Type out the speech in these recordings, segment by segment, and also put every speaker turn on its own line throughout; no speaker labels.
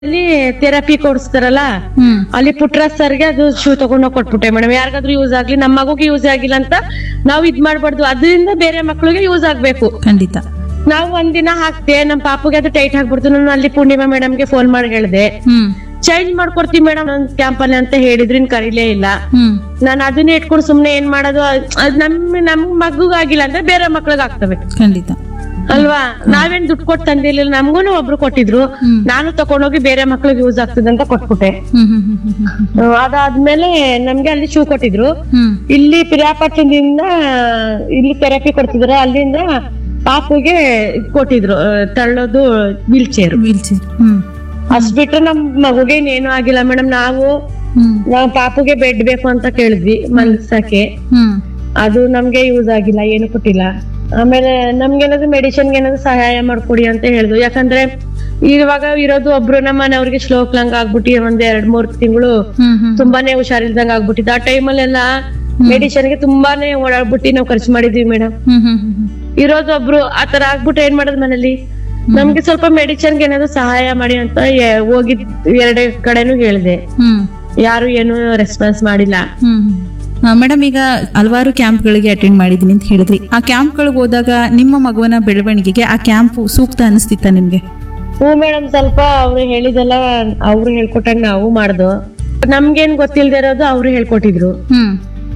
ಅಲ್ಲಿ ಥೆರಪಿ ಕೊಡಿಸ್ತಾರಲ್ಲ
ಹ್ಮ್
ಅಲ್ಲಿ ಪುಟ್ರಾಜ್ ಸರ್ಗೆ ಅದು ಶೂ ತಗೊಂಡೋಗಿ ಕೊಟ್ಬಿಟ್ಟೆ ಮೇಡಮ್ ಯಾರಿಗಾದ್ರೂ ಯೂಸ್ ಆಗ್ಲಿ ನಮ್ಮ ಮಗುಗೆ ಯೂಸ್ ಆಗಿಲ್ಲ ಅಂತ ನಾವು ಇದ್ ಮಾಡ್ಬಾರ್ದು ಅದರಿಂದ ಬೇರೆ ಮಕ್ಳಿಗೆ ಯೂಸ್ ಆಗ್ಬೇಕು
ಖಂಡಿತ
ನಾವು ಒಂದಿನ ಹಾಕ್ತೆ ನಮ್ ಪಾಪುಗೆ ಅದು ಟೈಟ್ ಆಗ್ಬಿಡ್ತು ನಾನು ಅಲ್ಲಿ ಪೂರ್ಣಿಮಾ ಮೇಡಮ್ಗೆ ಫೋನ್ ಮಾಡಿ ಹೇಳ್ದೆ
ಹ್ಮ್
ಚೇಂಜ್ ಮಾಡ್ಕೊಡ್ತೀವಿ ಮೇಡಮ್ ನನ್ ಕ್ಯಾಂಪಲ್ಲಿ ಅಂತ ಹೇಳಿದ್ರು ಇನ್ ಕರೀಲೇ ಇಲ್ಲ
ಹ್ಮ್
ನಾನು ಅದನ್ನೇ ಇಟ್ಕೊಂಡು ಸುಮ್ನೆ ಏನ್ ಮಾಡೋದು ಅದ್ ನಮ್ ನಮ್ ಮಗುಗಾಗಿಲ್ಲ ಅಂದ್ರೆ ಬೇರೆ ಮಕ್ಳಿಗೆ ಆಗ್ತವೆ
ಖಂಡಿತ
ಅಲ್ವಾ ನಾವೇನ್ ದುಡ್ಡು ಕೊಟ್ಟು ತಂದಿರ್ಲಿಲ್ಲ ನಮ್ಗೂನು ಒಬ್ರು ಕೊಟ್ಟಿದ್ರು
ಹ್ಮ್.
ನಾನು ತಕೊಂಡೋಗಿ ಬೇರೆ ಮಕ್ಳಿಗೆ ಯೂಸ್ ಆಗ್ತದೆ ಅಂತ ಕೊಟ್ಬಿಟ್ಟೆ
ಹ್ಮ್ ಹ್ಮ್ ಹ್ಮ್ ಹ್ಮ್ ಹ್ಮ್
ಹ್ಮ್, ಅದಾದ್ಮೇಲೆ ನಮ್ಗೆ ಅಲ್ಲಿ ಶೂ ಕೊಟ್ಟಿದ್ರು
ಹ್ಮ್
ಇಲ್ಲಿ ಪಿರಿಯಾಪಟ್ಟಣದಿಂದ ಇಲ್ಲಿ ಥೆರಪಿ ಕೊಡ್ತಿದ್ರು ಅಲ್ಲಿಂದ ಪಾಪುಗೆ ಇದ್ ಕೊಟ್ಟಿದ್ರು ಆ, ತಳ್ಳೋದು ವೀಲ್ ಚೇರ್
ವೀಲ್ ಚೇರ್ ಹ್ಮ್
ಅಷ್ಟ್ ಬಿಟ್ರೆ ನಮ್ ಮಗುಗೆ ಇನ್ನೇನು ಆಗಿಲ್ಲ ಮೇಡಮ್ ನಾವು
ಹ್ಮ್
ನಾವು ಪಾಪುಗೆ ಬೆಡ್ ಬೇಕು ಅಂತ ಕೇಳಿದ್ವಿ ಮಲ್ಸಕ್ಕೆ
ಹ್ಮ್
ಅದು ನಮ್ಗೆ ಯೂಸ್ ಆಗಿಲ್ಲ ಏನು ಕೊಟ್ಟಿಲ್ಲ ಆಮೇಲೆ ನಮ್ಗೆ ಏನಾದ್ರು ಮೆಡಿಸಿನ್ಗೆ ಏನಾದ್ರು ಸಹಾಯ ಮಾಡ್ಕೊಡಿ ಅಂತ ಹೇಳಿದ್ವು ಯಾಕಂದ್ರೆ ಇವಾಗ ಇರೋದು ಒಬ್ರು ನಮ್ಮ ಮನೆಯವ್ರಿಗೆ ಶ್ಲೋಕ್ಲಂಗ್ ಆಗ್ಬಿಟ್ಟು ಒಂದ್ ಎರಡ್ ಮೂರ್ ತಿಂಗಳು
ಹ್ಮ್ ಹ್ಮ್
ತುಂಬಾನೇ ಹುಷಾರಿಲ್ದಂಗ ಆಗ್ಬಿಟ್ಟಿತ್ತು ಆ ಟೈಮಲ್ಲೆಲ್ಲ ಮೆಡಿಸಿನ್ಗೆ ತುಂಬಾನೇ ಓಡಾಡ್ಬಿಟ್ಟು ನಾವು ಖರ್ಚು ಮಾಡಿದ್ವಿ ಮೇಡಮ್
ಹ್ಮ್ ಹ್ಮ್ ಹ್ಮ್ ಹ್ಮ್
ಇರೋದು ಒಬ್ರು ಆತರ ಆಗ್ಬಿಟ್ಟು ಏನ್ ಮಾಡೋದು ಮನೇಲಿ ನಮ್ಗೆ ಸ್ವಲ್ಪ ಮೆಡಿಸಿನ್ಗೆ ಏನಾದ್ರು ಸಹಾಯ ಮಾಡಿ ಅಂತ ಎ- ಹೋಗಿದ್ ಎರಡೇ ಕಡೆನೂ ಹೇಳಿದೆ
ಹ್ಮ್
ಯಾರು ಏನು ರೆಸ್ಪಾನ್ಸ್ ಮಾಡಿಲ್ಲ
ಹ್ಮ್ ಮೇಡಮ್ ಈಗ ಹಲವಾರು ಕ್ಯಾಂಪ್ಗಳಿಗೆ ಅಟೆಂಡ್ ಮಾಡಿದ್ದೀನಿ ಅಂತ ಹೇಳಿದ್ರಿ ಆ ಕ್ಯಾಂಪ್ಗಳಿಗೆ ಹೋದಾಗ ನಿಮ್ಮ ಮಗುವಿನ ಬೆಳವಣಿಗೆಗೆ ಆ ಕ್ಯಾಂಪ್ ಸೂಕ್ತ ಅನಿಸ್ತಿತ್ತ ನಿಮ್ಗೆ
ಹ್ಞೂ ಮೇಡಮ್ ಸ್ವಲ್ಪ ಅವ್ರು ಹೇಳಿದೆಲ್ಲ ಅವ್ರು ಹೇಳ್ಕೊಟ್ಟಂಗ ನಾವು ಮಾಡ್ದು ನಮ್ಗೇನ್ ಗೊತ್ತಿಲ್ದೇ ಇರೋದು ಅವ್ರು ಹೇಳ್ಕೊಟ್ಟಿದ್ರು
ಹ್ಮ್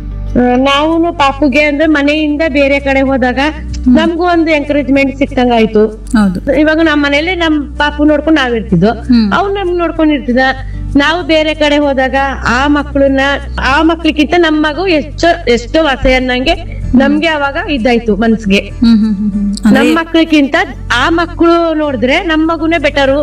ನಾವು ಪಾಪುಗೆ ಅಂದ್ರೆ ಮನೆಯಿಂದ ಬೇರೆ ಕಡೆ ಹೋದಾಗ ನಮ್ಗೂ ಒಂದು ಎಂಕರೇಜ್ಮೆಂಟ್ ಸಿಕ್ಕಂಗ ಆಯ್ತು
ಹೌದು
ಇವಾಗ ನಮ್ಮ ಮನೇಲಿ ನಮ್ ಪಾಪು ನೋಡ್ಕೊಂಡು ನಾವ್ ಇರ್ತಿದ್ವು
ಹ್ಮ್
ಅವ್ರು ನಮ್ ನೋಡ್ಕೊಂಡ್ ಇರ್ತಿದ ನಾವು ಬೇರೆ ಕಡೆ ಹೋದಾಗ ಆ ಮಕ್ಳನ್ನ ಆ ಮಕ್ಳಿಗಿಂತ ನಮ್ ಮಗು ಎಷ್ಟೋ ಎಷ್ಟೋ ವಾಸೆ ಅನ್ನಂಗೆ ನಮ್ಗೆ ಅವಾಗ ಇದಾಯ್ತು ಮನ್ಸ್ಗೆ
ಹ್ಮ್ ಹ್ಮ್ ಹ್ಮ್ ಹ್ಮ್ ಅಂದ್ರೆ
ನಮ್ ಮಕ್ಳಿಗಿಂತ ಆ ಮಕ್ಳು ನೋಡಿದ್ರೆ ನಮ್ ಮಗುನೇ ಬೆಟರು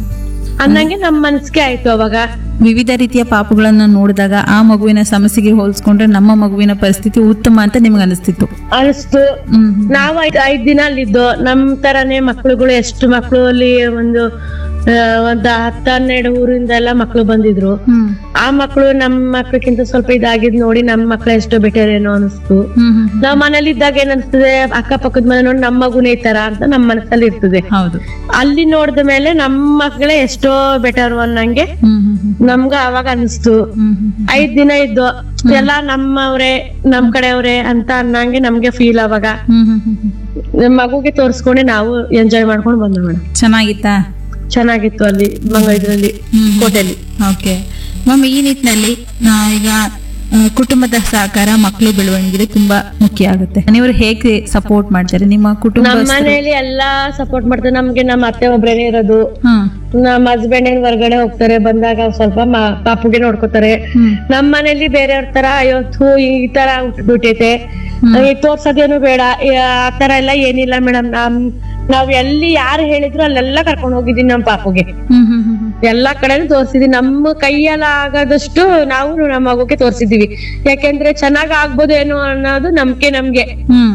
ಅನ್ನಂಗೆ ನಮ್ ಮನ್ಸ್ಗೆ ಆಯ್ತು ಅವಾಗ
ವಿವಿಧ ರೀತಿಯ ಪಾಪುಗಳನ್ನ ನೋಡಿದಾಗ ಆ ಮಗುವಿನ ಸಮಸ್ಯೆಗೆ ಹೋಲಿಸ್ಕೊಂಡ್ರೆ ನಮ್ಮ ಮಗುವಿನ ಪರಿಸ್ಥಿತಿ ಉತ್ತಮ ಅಂತ ನಿಮ್ಗೆ ಅನಿಸ್ತಿತ್ತು
ಅನಿಸ್ತು
ಹ್ಮ್
ನಾವು ಐದ್ ಐದ್ ದಿನ ಅಲ್ಲಿದ್ದು ನಮ್ ತರಾನೇ ಮಕ್ಳುಗಳು ಎಷ್ಟು ಮಕ್ಳು ಅಲ್ಲಿ ಒಂದು ಆ, ಒಂದ್ ಹತ್ತ ಹನ್ನೆರಡು ಊರಿಂದ ಎಲ್ಲ ಮಕ್ಳು ಬಂದಿದ್ರು
ಹ್ಮ್
ಆ ಮಕ್ಳು ನಮ್ ಮಕ್ಳಿಗಿಂತ ಸ್ವಲ್ಪ ಇದಾಗಿದ್ ನೋಡಿ ನಮ್ ಮಕ್ಳು ಎಷ್ಟೋ ಬೆಟರ್ ಏನೋ ಅನಿಸ್ತು
ಹ್ಮ್ ಹ್ಮ್ ಹ್ಮ್.
ನಾವ್ ಮನೇಲಿ ಇದ್ದಾಗ ಏನ್ ಅನ್ಸ್ತದೆ ಅಕ್ಕಪಕ್ಕದ ಮನೆ ನೋಡಿ ನಮ್ ಮಗುನೇ ಈ ತರ ಅಂತ ನಮ್ ಮನಸ್ಸಲ್ಲಿ ಇರ್ತದೆ
ಹೌದು
ಅಲ್ಲಿ ನೋಡಿದ ಮೇಲೆ ನಮ್ ಮಕ್ಳೇ ಎಷ್ಟೋ ಬೆಟರ್ ಅನ್ನಂಗೆ
ಹ್ಮ್ ಹ್ಮ್ ಹ್ಮ್
ನಮ್ಗ ಅವಾಗ ಅನಿಸ್ತು
ಹ್ಮ್ ಹ್ಮ್ ಹ್ಮ್.
ಐದ್ ದಿನ ಇದ್ದು ಎಲ್ಲ ನಮ್ಮವ್ರೆ ನಮ್ ಕಡೆಯವ್ರೆ ಅಂತ ಅನ್ನಂಗೆ ನಮ್ಗೆ ಫೀಲ್ ಅವಾಗ
ಹ್ಮ್ ಹ್ಮ್ ಹ್ಮ್ ಹ್ಮ್.
ನಮ್ ಮಗುಗೆ ತೋರ್ಸ್ಕೊಂಡೆ ನಾವು ಎಂಜಾಯ್ ಮಾಡ್ಕೊಂಡು ಬಂದ ಮೇಡಮ್
ಚೆನ್ನಾಗಿತ್ತಾ
ಚೆನ್ನಾಗಿತ್ತು ಅಲ್ಲಿ ಮಂಗ ಇದ್ರಲ್ಲಿ
ಹ್ಮ್.
ಕೋಟೆಲಿ
ಓಕೆ ಮ್ಯಾಮ್ ಈ ನಿಟ್ಟಿನಲ್ಲಿ ನಾ ಈಗ ಆ, ಕುಟುಂಬದ ಸಹಕಾರ ಮಕ್ಕಳು ಬೆಳವಣಿಗೆ ತುಂಬಾ ಮುಖ್ಯ ಆಗುತ್ತೆ ನೀವು ಹೇಗೆ ಸಪೋರ್ಟ್ ಮಾಡ್ತಾರೆ ನಿಮ್ಮ ಕುಟುಂಬ
ನಮ್ ಮನೇಲಿ ಎಲ್ಲಾ ಸಪೋರ್ಟ್ ಮಾಡ್ತಾರೆ ನಮ್ಗೆ ನಮ್ಮ ಅತ್ತೆ ಒಬ್ರೇನೆ ಇರೋದು
ಹ್ಮ್
ನಮ್ಮ ಹಸ್ಬೆಂಡ್ ಏನ್ ಹೊರಗಡೆ ಹೋಗ್ತಾರೆ ಬಂದಾಗ ಸ್ವಲ್ಪ ಮ- ಪಾಪುಗೆ ನೋಡ್ಕೋತಾರೆ
ಹ್ಮ್
ನಮ್ ಮನೇಲಿ ಬೇರೆಯವ್ರ ತರ ಅಯ್ಯೋತ್ತು ಈ ತರ ಹುಟ್ಬಿಟ್ಟೈತೆ ಈ ತೋರ್ಸೋದೇನು ಬೇಡ ಈ ಆ ತರ ಎಲ್ಲ ಏನಿಲ್ಲ ಮೇಡಮ್ ನಮ್ ನಾವ್ ಎಲ್ಲಿ ಯಾರು ಹೇಳಿದ್ರು ಅಲ್ಲೆಲ್ಲ ಕರ್ಕೊಂಡು ಹೋಗಿದೀನಿ ನಮ್ ಪಾಪುಗೆ
ಹ್ಮ್ ಹ್ಮ್ ಹ್ಮ್ ಹ್ಮ್.
ಎಲ್ಲಾ ಕಡೆನೂ ತೋರ್ಸಿದೀವಿ ನಮ್ಮ ಕೈಯೆಲ್ಲ ಆಗದಷ್ಟು ನಾವು ನಮ್ಮ ಮಗುಗೆ ತೋರ್ಸಿದೀವಿ ಯಾಕೆಂದ್ರೆ ಚೆನ್ನಾಗ್ ಆಗ್ಬೋದೇನೋ ಅನ್ನೋದು ನಂಬಿಕೆ ನಮ್ಗೆ
ಹ್ಮ್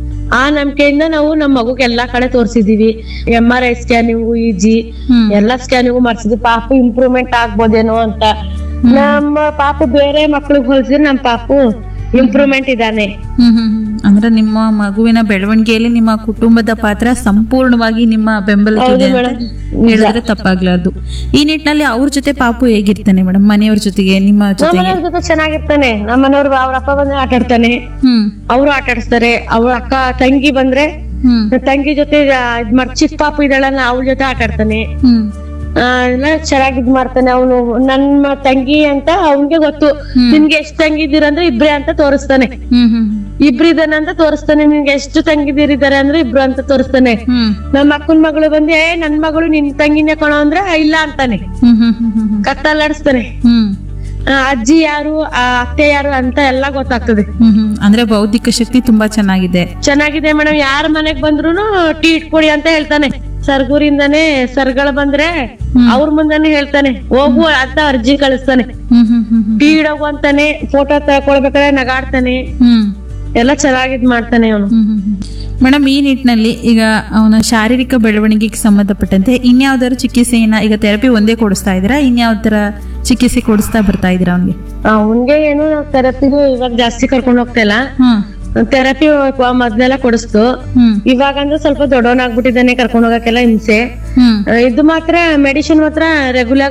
ಆ ನಂಬಿಕೆಯಿಂದ ನಾವು ನಮ್ಮ ಮಗುಗೆ ಎಲ್ಲಾ ಕಡೆ ತೋರ್ಸಿದೀವಿ M R I scanning E G
ಹ್ಮ್
ಎಲ್ಲಾ ಸ್ಕ್ಯಾನಿಂಗು ಮಾಡ್ಸಿದ್ವಿ ಪಾಪು ಇಂಪ್ರೂವ್ಮೆಂಟ್ ಆಗ್ಬೋದೇನೋ ಅಂತ ನಮ್ಮ ಪಾಪು ಬೇರೆ ಮಕ್ಳಿಗೆ ಹೋಲಿಸಿದ್ರೆ ನಮ್ ಪಾಪು ಇಂಪ್ರೂವ್ಮೆಂಟ್ ಇದಾನೆ
ಹ್ಮ್ ಹ್ಮ್ ಹ್ಮ್. ಅಂದ್ರೆ ನಿಮ್ಮ ಮಗುವಿನ ಬೆಳವಣಿಗೆಯಲ್ಲಿ ನಿಮ್ಮ ಕುಟುಂಬದ ಪಾತ್ರ ಸಂಪೂರ್ಣವಾಗಿ ನಿಮ್ಮ ಬೆಂಬಲಕ್ಕಿದೆ
ಹೌದು
ಅಂತ
ಮೇಡಮ್
ಹೇಳಿದ್ರೆ ತಪ್ಪಾಗ್ಲಾರ್ದು ಈ ನಿಟ್ಟಿನಲ್ಲಿ ಅವ್ರ ಜೊತೆ ಪಾಪು ಹೇಗಿರ್ತಾನೆ ಮೇಡಮ್ ಮನೆಯವ್ರ ಜೊತೆಗೆ ನಿಮ್ಮ
ನಮ್ಮ
ಜೊತೆಗೆ
ಮನೆಯವ್ರ ಜೊತೆ ಚೆನ್ನಾಗಿರ್ತಾನೆ ನಮ್ಮ ಮನೆಯವ್ರು ಅವ್ರ ಅಪ್ಪ ಬಂದ್ರೆ ಆಟ ಆಡ್ತಾನೆ
ಹ್ಮ್
ಅವ್ರು ಆಟ ಆಡಿಸ್ತಾರೆ ಅವ್ರ ಅಕ್ಕ ತಂಗಿ ಬಂದ್ರೆ
ಹ್ಮ್
ತಂಗಿ ಜೊತೆ ಆ, ಇದ್ ಮಾಡ್ ಚಿಕ್ಕ ಪಾಪು ಇದ್ದಾಳಲ್ಲ ಅವಳ ಜೊತೆ ಆಟ ಆಡ್ತಾನೆ
ಹ್ಮ್
ಆ, ಎಲ್ಲ ಚೆನ್ನಾಗಿ ಇದ್ ಮಾಡ್ತಾನೆ ಅವನು ನನ್ನ ತಂಗಿ ಅಂತ ಅವನ್ಗೆ ಗೊತ್ತು
ಹ್ಮ್.
ನಿನ್ಗೆ ಎಷ್ಟ್ ತಂಗಿದ್ದೀರ ಅಂದ್ರೆ ಇಬ್ರೇ ಅಂತ ತೋರಿಸ್ತಾನೆ
ಹ್ಮ್ ಹ್ಮ್
ಇಬ್ರು ಇದಾನೆ ಅಂತ ತೋರಿಸ್ತಾನೆ ನಿನ್ಗೆ ಎಷ್ಟು ತಂಗಿದಿರಿದ್ದಾರೆ ಅಂದ್ರೆ ಇಬ್ರು ಅಂತ ತೋರಿಸ್ತಾನೆ
ಹ್ಮ್
ನಮ್ಮ ಅಕ್ಕನ ಮಗಳು ಬಂದು ಏ ನನ್ ಮಗಳು ನಿನ್ ತಂಗಿನೇ ಕಣೋ ಅಂದ್ರೆ ಇಲ್ಲ ಅಂತಾನೆ
ಹ್ಮ್ ಹ್ಮ್ ಹ್ಮ್ ಹ್ಮ್ ಹ್ಮ್
ಕತ್ತಲ್ಲಾಡಿಸ್ತಾನೆ
ಹ್ಮ್
ಆ, ಅಜ್ಜಿ ಯಾರು ಆ ಅತ್ತೆ ಯಾರು ಅಂತ ಎಲ್ಲ ಗೊತ್ತಾಗ್ತದೆ
ಹ್ಮ್ ಹ್ಮ್ ಅಂದ್ರೆ ಬೌದ್ಧಿಕ ಶಕ್ತಿ ತುಂಬಾ ಚೆನ್ನಾಗಿದೆ
ಚೆನ್ನಾಗಿದೆ ಮೇಡಮ್ ಯಾರ ಮನೆಗ್ ಬಂದ್ರು ಟೀ ಇಟ್ಕೊಡಿ ಅಂತ ಹೇಳ್ತಾನೆ ಸರ್ಗೂರಿಂದಾನೇ ಸರ್ಗಳ ಬಂದ್ರೆ ಅವ್ರ ಮುಂದೆನೆ ಹೇಳ್ತಾನೆ ಹೋಗು ಅಂತ ಅರ್ಜಿ ಕಳಿಸ್ತಾನೆ
ಹ್ಮ್ ಹ್ಮ್ ಹ್ಮ್ ಹ್ಮ್
ಟೀ ಇಡೋಗು ಅಂತಾನೆ ಫೋಟೋ ತಗೊಳ್ಬೇಕಾದ್ರೆ ನಗಾಡ್ತಾನೆ
ಹ್ಮ್
ಎಲ್ಲ ಚೆನ್ನಾಗಿದ್ ಮಾಡ್ತಾನೆ ಅವನು
ಮೇಡಮ್ ಈ ನಿಟ್ಟಿನಲ್ಲಿ ಈಗ ಅವನ ಶಾರೀರಿಕ ಬೆಳವಣಿಗೆಗೆ ಸಂಬಂಧಪಟ್ಟಂತೆ ಇನ್ಯಾವ್ದಾದ್ರು ಚಿಕಿತ್ಸೆಯನ್ನ ಈಗ ಥೆರಪಿ ಒಂದೇ ಕೊಡಿಸ್ತಾ ಇದ್ದೀರಾ ಇನ್ಯಾವ್ದರ ಚಿಕಿತ್ಸೆ ಕೊಡಿಸ್ತಾ ಬರ್ತಾ ಇದ್ದೀರಾ ಅವನಿಗೆ
ಅವನ್ಗೆ ಏನು ಥೆರಪಿಗೂ ಇವಾಗ ಜಾಸ್ತಿ ಕರ್ಕೊಂಡ್ ಹೋಗ್ತಾ ಇಲ್ಲ
ಹ್ಮ್
ಥೆರಪಿ ಮೊದ್ಲೆಲ್ಲ ಕೊಡಿಸ್ತು
ಹ್ಮ್
ಇವಾಗ ಅಂದ್ರೆ ಸ್ವಲ್ಪ ದೊಡ್ಡವನಾಗ್ಬಿಟ್ಟಿದ್ದಾನೆ ಕರ್ಕೊಂಡ್ ಹೋಗಕ್ಕೆಲ್ಲ ಹಿಂಸೆ
ಹ್ಮ್
ಆ, ಇದು ಮಾತ್ರ ಮೆಡಿಸಿನ್ ಮಾತ್ರ ರೆಗ್ಯುಲರ್